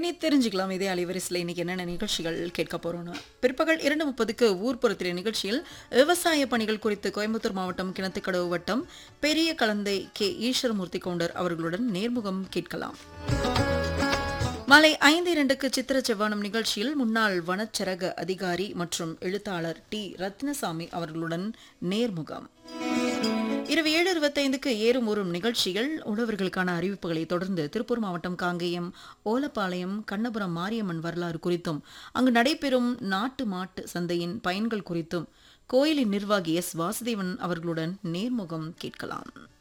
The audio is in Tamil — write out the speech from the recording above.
இனி தெரிஞ்சுக்கலாம் இதே அலைவரிசையில் இன்னைக்கு என்னென்ன நிகழ்ச்சிகள் கேட்க போறோம்னு பிற்பகல் இரண்டு முப்பதுக்கு ஊர்ப்புறத்திலே நிகழ்ச்சியில் விவசாய பணிகள் குறித்து கோயம்புத்தூர் மாவட்டம் கிணத்துக்கடவு வட்டம் பெரிய கலந்தை கே ஈஸ்வரமூர்த்தி கவுண்டர் அவர்களுடன் நேர்முகம் கேட்கலாம் மாலை ஐந்து இரண்டுக்கு சித்திர செவ்வானம் நிகழ்ச்சியில் முன்னாள் வனச்சரக அதிகாரி மற்றும் எழுத்தாளர் டி ரத்னசாமி அவர்களுடன் நேர்முகம் இரவு ஏழு இருபத்தைந்துக்கு ஏறும் ஊறும் நிகழ்ச்சிகள் உழவர்களுக்கான அறிவிப்புகளை தொடர்ந்து திருப்பூர் மாவட்டம் காங்கேயம் ஓலப்பாளையம் கண்ணபுரம் மாரியம்மன் வரலாறு குறித்தும் அங்கு நடைபெறும் நாட்டு மாட்டு சந்தையின் பயன்கள் குறித்தும் கோயிலின் நிர்வாகி எஸ் வாசுதேவன் அவர்களுடன் நேர்முகம் கேட்கலாம்